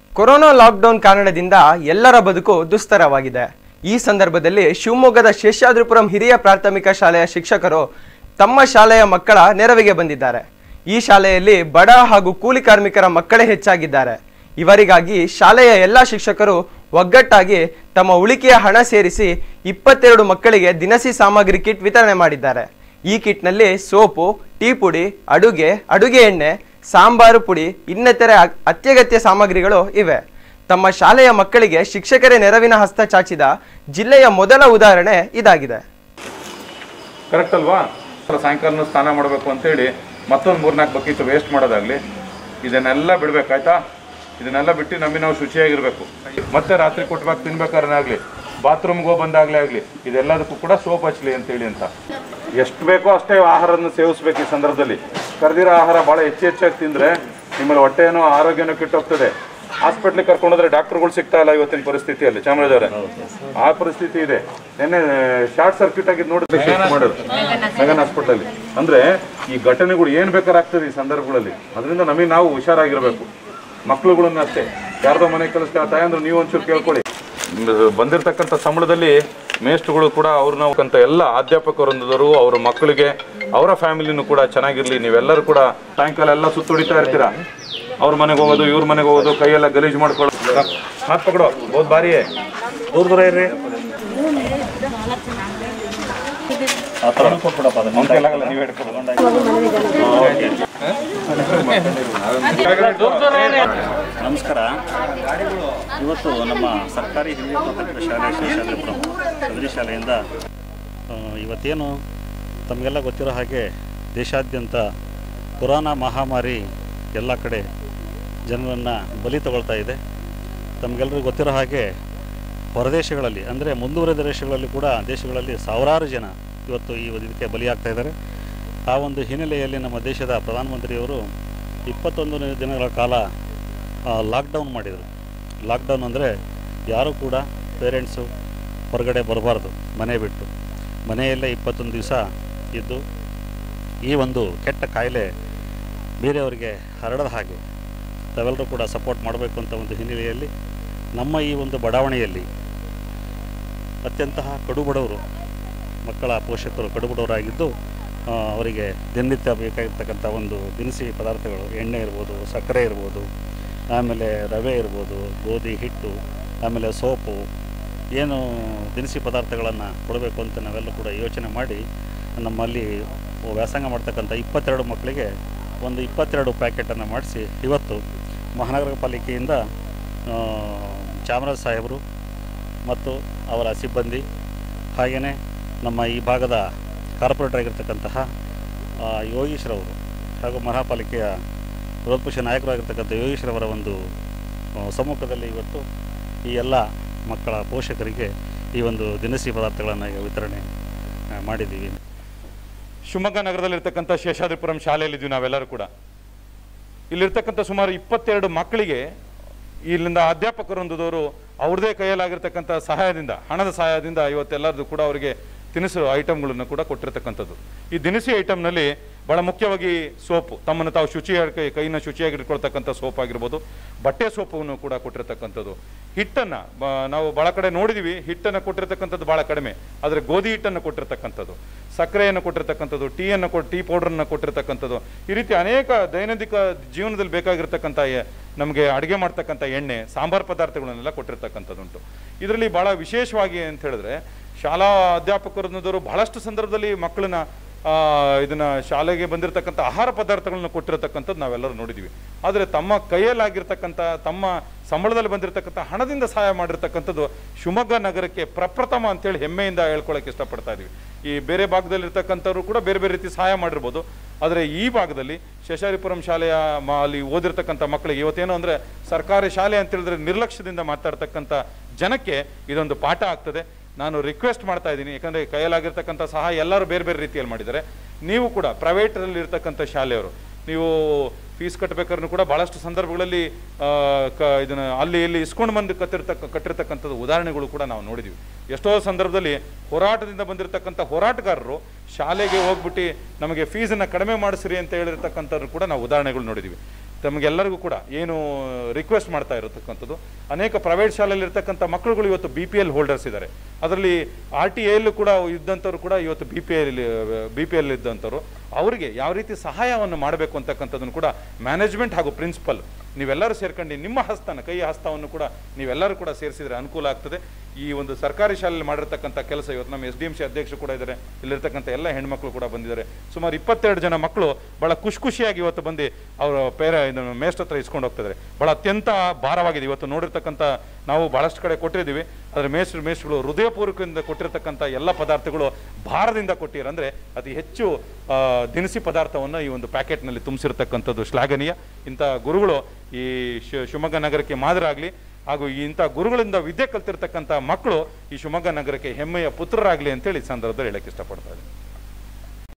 Corona lockdown ಕಾರಣದಿಂದ ಎಲ್ಲರ ಬದುಕು ದುಸ್ತರವಾಗಿದೆ ಈ ಸಂದರ್ಭದಲ್ಲಿ ಶಿವಮೊಗ್ಗದ ಶೇಷಾದ್ರಿಪುರಂ ಹಿರಿಯ ಪ್ರಾಥಮಿಕ ಶಾಲೆಯ ಶಿಕ್ಷಕರು ತಮ್ಮ ಶಾಲೆಯ ಮಕ್ಕಳ ನೆರವಿಗೆ ಬಂದಿದ್ದಾರೆ ಈ ಶಾಲೆಯಲ್ಲಿ ಬಡ ಹಾಗೂ ಕೂಲಿ ಕಾರ್ಮಿಕರ ಮಕ್ಕಳೇ ಹೆಚ್ಚಾಗಿದ್ದಾರೆ ಇವರಿಗಾಗಿ ಶಾಲೆಯ ಎಲ್ಲ ಶಿಕ್ಷಕರು ಒಗ್ಗಟ್ಟಾಗಿ ತಮ್ಮ ಉಳಿಕೆಯ ಹಣ ಸೇರಿಸಿ ಇಪ್ಪತ್ತೆರಡು ಮಕ್ಕಳಿಗೆ ದಿನಸಿ ಸಾಮಗ್ರಿ ಕಿಟ್ ವಿತರಣೆ ಮಾಡಿದ್ದಾರೆ ಈ ಕಿಟ್ನಲ್ಲಿ ಸೋಪು ಟೀ ಪುಡಿ ಅಡುಗೆ ಅಡುಗೆ ಎಣ್ಣೆ ಸಾಂಬಾರು ಪುಡಿ ಇನ್ನಿತರೆ ಅಗ್- ಅತ್ಯಗತ್ಯ ಸಾಮಗ್ರಿಗಳು ಇವೆ ತಮ್ಮ ಶಾಲೆಯ ಮಕ್ಕಳಿಗೆ ಶಿಕ್ಷಕರೇ ನೆರವಿನ ಹಸ್ತ ಚಾಚಿದ ಜಿಲ್ಲೆಯ ಮೊದಲ ಉದಾಹರಣೆ ಇದಾಗಿದೆ ಕರೆಕ್ಟ್ ಅಲ್ವಾ ಸಾಯಂಕಾಲ ಸ್ನಾನ ಮಾಡಬೇಕು ಅಂತೇಳಿ ಮತ್ತೊಂದು ಮೂರ್ನಾಲ್ಕು ಬಕೀಟ್ ವೇಸ್ಟ್ ಮಾಡೋದಾಗ್ಲಿ ಇದನ್ನೆಲ್ಲ ಬಿಡ್ಬೇಕಾಯ್ತಾ ಇದನ್ನೆಲ್ಲ ಬಿಟ್ಟು ನಮಗೆ ನಾವು ಶುಚಿಯಾಗಿರ್ಬೇಕು ಮತ್ತೆ ರಾತ್ರಿ ಕೊಟ್ಟಾಗ ತಿನ್ಬೇಕಾದ್ರೆ ಆಗಲಿ ಬಾತ್ರೂಮ್ಗೆ ಹೋಗಿ ಬಂದಾಗಲೇ ಆಗಲಿ ಇದೆಲ್ಲದಕ್ಕೂ ಕೂಡ ಸೋಪ್ ಹಚ್ಚಲಿ ಅಂತೇಳಿ ಅಂತ ಎಷ್ಟು ಬೇಕೋ ಅಷ್ಟೇ ಆಹಾರವನ್ನು ಸೇವಿಸ್ಬೇಕು ಈ ಸಂದರ್ಭದಲ್ಲಿ ಕರೆದಿರೋ ಆಹಾರ ಭಾಳ ಹೆಚ್ಚು ಹೆಚ್ಚಾಗಿ ತಿಂದರೆ ನಿಮ್ಮಲ್ಲಿ ಹೊಟ್ಟೆನೋ ಆರೋಗ್ಯನೋ ಕೆಟ್ಟೋಗ್ತದೆ ಹಾಸ್ಪಿಟ್ಲಿಗೆ ಕರ್ಕೊಂಡೋದ್ರೆ ಡಾಕ್ಟರ್ಗಳು ಸಿಗ್ತಾ ಇಲ್ಲ ಇವತ್ತಿನ ಪರಿಸ್ಥಿತಿಯಲ್ಲಿ ಚಾಮರಾಜವರೇ ಆ ಪರಿಸ್ಥಿತಿ ಇದೆ ನಿನ್ನೆ ಶಾರ್ಟ್ ಸರ್ಕ್ಯೂಟ್ ಆಗಿದ್ದು ನೋಡಿದ್ರೆ ಶಿಫ್ಟ್ ಮಾಡೋದು ಮೆಗನ್ ಹಾಸ್ಪಿಟಲ್ ಅಂದ್ರೆ ಈ ಘಟನೆಗಳು ಏನ್ ಬೇಕಾದ್ರೆ ಆಗ್ತದೆ ಈ ಸಂದರ್ಭಗಳಲ್ಲಿ ಅದರಿಂದ ನಮಗೆ ನಾವು ಹುಷಾರಾಗಿರ್ಬೇಕು ಮಕ್ಳುಗಳನ್ನ ಅಷ್ಟೇ ಯಾರ್ದೋ ಮನೆ ಕೆಲಸ ತಾಯಂದ್ರೆ ನೀವು ಒಂಚೂರು ಕೇಳ್ಕೊಳ್ಳಿ ಬಂದಿರತಕ್ಕಂಥ ಸಂಬಳದಲ್ಲಿ ಮೇಸ್ಟ್ರುಗಳು ಕೂಡ ಅವ್ರನ್ನ ಅಂತ ಎಲ್ಲ ಅಧ್ಯಾಪಕರೊಂದವರು ಅವ್ರ ಮಕ್ಕಳಿಗೆ ಅವರ ಫ್ಯಾಮಿಲಿನೂ ಕೂಡ ಚೆನ್ನಾಗಿರ್ಲಿ ನೀವೆಲ್ಲರೂ ಕೂಡ ಸಾಯಂಕಾಲ ಸುತ್ತ ಹೊಡಿತಾ ಇರ್ತೀರಾ ಅವ್ರ ಮನೆಗೆ ಹೋಗೋದು ಇವ್ರ ಮನೆಗೆ ಹೋಗೋದು ಕೈಯೆಲ್ಲ ಗಲೀಜು ಮಾಡ್ಕೊಳ್ಳೋದು ಹಾತ್ ಪಕಡೋ ಬಹುತ್ ಬಾರಿ ಹೈ. ದೂರ ದೂರ ಇರ್ರಿ ಅವ್ನ್ ಕೈಲಾಗಲ್ಲ, ನೀವೇ ಹಿಡ್ಕೊಬೋದು. ನಮಸ್ಕಾರ ಇವತ್ತು ನಮ್ಮ ಸರ್ಕಾರಿ ಹಿರಿಯ ಪ್ರಾಥಮಿಕ ಶಾಲೆ ಶೇಷಾದ್ರಿಪುರಂ ಸದರಿ ಶಾಲೆಯಿಂದ ಆ, ಇವತ್ತೇನು ತಮಗೆಲ್ಲ ಗೊತ್ತಿರೋ ಹಾಗೆ ದೇಶಾದ್ಯಂತ ಕೊರೋನಾ ಮಹಾಮಾರಿ ಎಲ್ಲ ಕಡೆ ಜನರನ್ನು ಬಲಿ ತಗೊಳ್ತಾ ಇದೆ ತಮಗೆಲ್ಲರಿಗೂ ಗೊತ್ತಿರೋ ಹಾಗೆ ಹೊರದೇಶಗಳಲ್ಲಿ ಅಂದರೆ ಮುಂದುವರೆದ ದೇಶಗಳಲ್ಲಿ ಕೂಡ ದೇಶಗಳಲ್ಲಿ ಸಾವಿರಾರು ಜನ ಇವತ್ತು ಈ ಒಂದು ಇದಕ್ಕೆ ಬಲಿಯಾಗ್ತಾ ಇದ್ದಾರೆ ಆ ಒಂದು ಹಿನ್ನೆಲೆಯಲ್ಲಿ ನಮ್ಮ ದೇಶದ ಪ್ರಧಾನಮಂತ್ರಿಯವರು ಇಪ್ಪತ್ತೊಂದು ದಿನಗಳ ಕಾಲ ಲಾಕ್ಡೌನ್ ಮಾಡಿದರು ಲಾಕ್ಡೌನ್ ಅಂದರೆ ಯಾರೂ ಕೂಡ ಪೇರೆಂಟ್ಸು ಹೊರಗಡೆ ಬರಬಾರ್ದು ಮನೆ ಬಿಟ್ಟು ಮನೆಯಲ್ಲೇ ಇಪ್ಪತ್ತೊಂದು ದಿವಸ ಇದ್ದು ಈ ಒಂದು ಕೆಟ್ಟ ಕಾಯಿಲೆ ಬೇರೆಯವರಿಗೆ ಹರಡದ ಹಾಗೆ ತಾವೆಲ್ಲರೂ ಕೂಡ ಸಪೋರ್ಟ್ ಮಾಡಬೇಕು ಅಂತ ಒಂದು ಹಿನ್ನೆಲೆಯಲ್ಲಿ ನಮ್ಮ ಈ ಒಂದು ಬಡಾವಣೆಯಲ್ಲಿ ಅತ್ಯಂತ ಕಡು ಬಡವರು ಮಕ್ಕಳ ಪೋಷಕರು ಕಡು ಬಡವರಾಗಿದ್ದು ಆ, ಅವರಿಗೆ ದಿನನಿತ್ಯ ಬೇಕಾಗಿರ್ತಕ್ಕಂಥ ಒಂದು ದಿನಸಿ ಪದಾರ್ಥಗಳು ಎಣ್ಣೆ ಇರ್ಬೋದು ಸಕ್ಕರೆ ಇರ್ಬೋದು ಆಮೇಲೆ ರವೆ ಇರ್ಬೋದು ಗೋಧಿ ಹಿಟ್ಟು ಆಮೇಲೆ ಸೋಪು ಏನು ದಿನಸಿ ಪದಾರ್ಥಗಳನ್ನು ಕೊಡಬೇಕು ಅಂತ ನಾವೆಲ್ಲ ಕೂಡ ಯೋಚನೆ ಮಾಡಿ ನಮ್ಮಲ್ಲಿ ವ್ಯಾಸಂಗ ಮಾಡ್ತಕ್ಕಂಥ ಇಪ್ಪತ್ತೆರಡು ಮಕ್ಕಳಿಗೆ ಒಂದು ಇಪ್ಪತ್ತೆರಡು ಪ್ಯಾಕೆಟನ್ನು ಮಾಡಿಸಿ ಇವತ್ತು ಮಹಾನಗರ ಪಾಲಿಕೆಯಿಂದ ಆ, ಚಾಮರಾಜ ಸಾಹೇಬರು ಮತ್ತು ಅವರ ಸಿಬ್ಬಂದಿ ಹಾಗೆಯೇ ನಮ್ಮ ಈ ಭಾಗದ ಕಾರ್ಪೊರೇಟರ್ ಆಗಿರ್ತಕ್ಕಂತಹ ಆ, ಯೋಗೀಶ್ರವರು ಹಾಗೂ ಮಹಾಪಾಲಿಕೆಯ ವಿರೋಧಪಕ್ಷ ನಾಯಕರಾಗಿರ್ತಕ್ಕಂಥ ಯೋಗೀಶ್ರವರ ಒಂದು ಆ, ಸಮ್ಮುಖದಲ್ಲಿ ಇವತ್ತು ಈ ಎಲ್ಲ ಮಕ್ಕಳ ಪೋಷಕರಿಗೆ ಈ ಒಂದು ದಿನಸಿ ಪದಾರ್ಥಗಳನ್ನು ಈಗ ವಿತರಣೆ ಆ, ಮಾಡಿದ್ದೀವಿ ಶಿವಮೊಗ್ಗ ನಗರದಲ್ಲಿರ್ತಕ್ಕಂಥ ಶೇಷಾದ್ರಿಪುರಂ ಶಾಲೆಯಲ್ಲಿದ್ದೀವಿ ನಾವೆಲ್ಲರೂ ಕೂಡ ಇಲ್ಲಿರ್ತಕ್ಕಂಥ ಸುಮಾರು ಇಪ್ಪತ್ತೆರಡು ಮಕ್ಕಳಿಗೆ ಇಲ್ಲಿಂದ ಅಧ್ಯಾಪಕರೊಂದದವರು ಅವ್ರದೇ ಕೈಯಲ್ಲಾಗಿರ್ತಕ್ಕಂಥ ಸಹಾಯದಿಂದ ಹಣದ ಸಹಾಯದಿಂದ ಇವತ್ತೆಲ್ಲರದು ಕೂಡ ಅವರಿಗೆ ತಿನಿಸು ಐಟಮ್ಗಳನ್ನು ಕೂಡ ಕೊಟ್ಟಿರ್ತಕ್ಕಂಥದ್ದು ಈ ದಿನಸಿ ಐಟಮ್ನಲ್ಲಿ ಬಹಳ ಮುಖ್ಯವಾಗಿ ಸೋಪು ತಮ್ಮನ್ನು ತಾವು ಶುಚಿಯಾಗಿ ಕೈ ಕೈನ ಶುಚಿಯಾಗಿ ಇಟ್ಕೊಳ್ತಕ್ಕಂಥ ಸೋಪ್ ಆಗಿರ್ಬೋದು ಬಟ್ಟೆ ಸೋಪನ್ನು ಕೂಡ ಕೊಟ್ಟಿರ್ತಕ್ಕಂಥದ್ದು ಹಿಟ್ಟನ್ನು ನಾವು ಭಾಳ ಕಡೆ ನೋಡಿದ್ದೀವಿ ಹಿಟ್ಟನ್ನು ಕೊಟ್ಟಿರ್ತಕ್ಕಂಥದ್ದು ಭಾಳ ಕಡಿಮೆ ಆದರೆ ಗೋಧಿ ಹಿಟ್ಟನ್ನು ಕೊಟ್ಟಿರ್ತಕ್ಕಂಥದ್ದು ಸಕ್ಕರೆಯನ್ನು ಕೊಟ್ಟಿರ್ತಕ್ಕಂಥದ್ದು ಟೀಯನ್ನು ಕೊಟ್ಟು ಟೀ ಪೌಡರನ್ನು ಕೊಟ್ಟಿರ್ತಕ್ಕಂಥದ್ದು ಈ ರೀತಿ ಅನೇಕ ದೈನಂದಿಕ ಜೀವನದಲ್ಲಿ ಬೇಕಾಗಿರ್ತಕ್ಕಂಥ ಎ- ನಮಗೆ ಅಡುಗೆ ಮಾಡ್ತಕ್ಕಂಥ ಎಣ್ಣೆ ಸಾಂಬಾರ್ ಪದಾರ್ಥಗಳನ್ನೆಲ್ಲ ಕೊಟ್ಟಿರ್ತಕ್ಕಂಥದ್ದುಂಟು ಇದರಲ್ಲಿ ಭಾಳ ವಿಶೇಷವಾಗಿ ಅಂತ ಹೇಳಿದ್ರೆ ಶಾಲಾ ಅಧ್ಯಾಪಕರನ್ನೋದವರು ಬಹಳಷ್ಟು ಸಂದರ್ಭದಲ್ಲಿ ಮಕ್ಕಳನ್ನ ಆ, ಇದನ್ನ ಶಾಲೆಗೆ ಬಂದಿರತಕ್ಕಂಥ ಆಹಾರ ಪದಾರ್ಥಗಳನ್ನ ಕೊಟ್ಟಿರತಕ್ಕಂಥದ್ದು ನಾವೆಲ್ಲರೂ ನೋಡಿದ್ದೀವಿ ಆದರೆ ತಮ್ಮ ಕೈಯಲ್ಲಾಗಿರ್ತಕ್ಕಂಥ ತಮ್ಮ ಸಂಬಳದಲ್ಲಿ ಬಂದಿರತಕ್ಕಂಥ ಹಣದಿಂದ ಸಹಾಯ ಮಾಡಿರ್ತಕ್ಕಂಥದ್ದು ಶಿವಮೊಗ್ಗ ನಗರಕ್ಕೆ ಪ್ರಪ್ರಥಮ ಅಂತೇಳಿ ಹೆಮ್ಮೆಯಿಂದ ಹೇಳ್ಕೊಳಕ್ಕೆ ಇಷ್ಟಪಡ್ತಾ ಇದೀವಿ ಈ ಬೇರೆ ಭಾಗದಲ್ಲಿರ್ತಕ್ಕಂಥವ್ರು ಕೂಡ ಬೇರೆ ಬೇರೆ ರೀತಿ ಸಹಾಯ ಮಾಡಿರ್ಬೋದು ಆದರೆ ಈ ಭಾಗದಲ್ಲಿ ಶೇಷಾರಿಪುರಂ ಶಾಲೆಯ ಮ- ಅಲ್ಲಿ ಓದಿರ್ತಕ್ಕಂಥ ಮಕ್ಕಳಿಗೆ ಇವತ್ತೇನು ಅಂದರೆ ಸರ್ಕಾರಿ ಶಾಲೆ ಅಂತ ಹೇಳಿದ್ರೆ ನಿರ್ಲಕ್ಷ್ಯದಿಂದ ಮಾತಾಡ್ತಕ್ಕಂಥ ಜನಕ್ಕೆ ಇದೊಂದು ಪಾಠ ಆಗ್ತದೆ ನಾನು ರಿಕ್ವೆಸ್ಟ್ ಮಾಡ್ತಾ ಇದ್ದೀನಿ ಯಾಕಂದರೆ ಕೈಯಲ್ಲಾಗಿರ್ತಕ್ಕಂಥ ಸಹಾಯ ಎಲ್ಲರೂ ಬೇರೆ ಬೇರೆ ರೀತಿಯಲ್ಲಿ ಮಾಡಿದ್ದಾರೆ ನೀವು ಕೂಡ ಪ್ರೈವೇಟಲ್ಲಿ ಇರ್ತಕ್ಕಂಥ ಶಾಲೆಯವರು ನೀವು ಫೀಸ್ ಕಟ್ಟಬೇಕಾದ್ರೂ ಕೂಡ ಭಾಳಷ್ಟು ಸಂದರ್ಭಗಳಲ್ಲಿ ಆ, ಕ ಇದನ್ನು ಅಲ್ಲಿ ಇಲ್ಲಿ ಇಸ್ಕೊಂಡು ಬಂದು ಕತ್ತಿರ್ತಕ್ಕ ಕಟ್ಟಿರ್ತಕ್ಕಂಥದ್ದು ಉದಾಹರಣೆಗಳು ಕೂಡ ನಾವು ನೋಡಿದ್ದೀವಿ ಎಷ್ಟೋ ಸಂದರ್ಭದಲ್ಲಿ ಹೋರಾಟದಿಂದ ಬಂದಿರತಕ್ಕಂಥ ಹೋರಾಟಗಾರರು ಶಾಲೆಗೆ ಹೋಗ್ಬಿಟ್ಟು ನಮಗೆ ಫೀಸನ್ನು ಕಡಿಮೆ ಮಾಡಿಸ್ರಿ ಅಂತ ಹೇಳಿರ್ತಕ್ಕಂಥದ್ದು ಕೂಡ ನಾವು ಉದಾಹರಣೆಗಳು ನೋಡಿದ್ದೀವಿ ತಮಗೆಲ್ಲರಿಗೂ ಕೂಡ ಏನು ರಿಕ್ವೆಸ್ಟ್ ಮಾಡ್ತಾ ಇರತಕ್ಕಂಥದ್ದು ಅನೇಕ ಪ್ರೈವೇಟ್ ಶಾಲೆಯಲ್ಲಿ ಇರ್ತಕ್ಕಂಥ ಮಕ್ಕಳುಗಳು ಇವತ್ತು ಬಿ ಪಿ ಎಲ್ ಹೋಲ್ಡರ್ಸ್ ಇದ್ದಾರೆ ಅದರಲ್ಲಿ ಆರ್ ಟಿ ಎಲ್ಲೂ ಕೂಡ ಇದ್ದಂಥವ್ರು ಕೂಡ ಇವತ್ತು B P L B P L ಇದ್ದಂಥವ್ರು ಅವರಿಗೆ ಯಾವ ರೀತಿ ಸಹಾಯವನ್ನು ಮಾಡಬೇಕು ಅಂತಕ್ಕಂಥದ್ದನ್ನು ಕೂಡ ಮ್ಯಾನೇಜ್ಮೆಂಟ್ ಹಾಗೂ ಪ್ರಿನ್ಸಿಪಲ್ ನೀವೆಲ್ಲರೂ ಸೇರ್ಕೊಂಡು ನಿಮ್ಮ ಹಸ್ತನ ಕೈ ಹಸ್ತವನ್ನು ಕೂಡ ನೀವೆಲ್ಲರೂ ಕೂಡ ಸೇರಿಸಿದ್ರೆ ಅನುಕೂಲ ಆಗ್ತದೆ ಈ ಒಂದು ಸರ್ಕಾರಿ ಶಾಲೆಯಲ್ಲಿ ಮಾಡಿರ್ತಕ್ಕಂಥ ಕೆಲಸ ಇವತ್ತು ನಮ್ಮ ಎಸ್ ಡಿ ಎಂ ಸಿ ಅಧ್ಯಕ್ಷರು ಕೂಡ ಇದ್ದಾರೆ ಇಲ್ಲಿರ್ತಕ್ಕಂಥ ಎಲ್ಲ ಹೆಣ್ಮಕ್ಳು ಕೂಡ ಬಂದಿದ್ದಾರೆ ಸುಮಾರು ಇಪ್ಪತ್ತೆರಡು ಜನ ಮಕ್ಕಳು ಬಹಳ ಖುಷಿ ಖುಷಿಯಾಗಿ ಇವತ್ತು ಬಂದು ಅವರ ಪೇರ ಇದನ್ನು ಮೇಸ್ಟ್ ಹತ್ರ ಇಸ್ಕೊಂಡು ಹೋಗ್ತಿದ್ದಾರೆ ಬಹಳ ಅತ್ಯಂತ ಭಾರವಾಗಿದೆ ಇವತ್ತು ನೋಡಿರ್ತಕ್ಕಂಥ ನಾವು ಬಹಳಷ್ಟು ಕಡೆ ಕೊಟ್ಟಿದ್ದೀವಿ ಆದರೆ ಮೇಸ್ಟ್ರು ಮೇಸ್ಟ್ರುಗಳು ಹೃದಯಪೂರ್ವಕದಿಂದ ಕೊಟ್ಟಿರ್ತಕ್ಕಂಥ ಎಲ್ಲ ಪದಾರ್ಥಗಳು ಭಾರದಿಂದ ಕೊಟ್ಟಿರ ಅಂದರೆ ಅತಿ ಹೆಚ್ಚು ಆ, ದಿನಸಿ ಪದಾರ್ಥವನ್ನು ಈ ಒಂದು ಪ್ಯಾಕೆಟ್ನಲ್ಲಿ ತುಂಬಿಸಿರ್ತಕ್ಕಂಥದ್ದು ಶ್ಲಾಘನೀಯ ಇಂಥ ಗುರುಗಳು ಈ ಶಿ- ಶಿವಮೊಗ್ಗ ನಗರಕ್ಕೆ ಮಾದರಾಗಲಿ ಹಾಗೂ ಇಂಥ ಗುರುಗಳಿಂದ ವಿದ್ಯೆ ಕಲ್ತಿರ್ತಕ್ಕಂಥ ಮಕ್ಕಳು ಈ ಶಿವಮೊಗ್ಗ ನಗರಕ್ಕೆ ಹೆಮ್ಮೆಯ ಪುತ್ರರಾಗಲಿ ಅಂತೇಳಿ ಈ ಸಂದರ್ಭದಲ್ಲಿ ಹೇಳಕ್ಕೆ ಇಷ್ಟಪಡ್ತಾ ಇದ್ದೀನಿ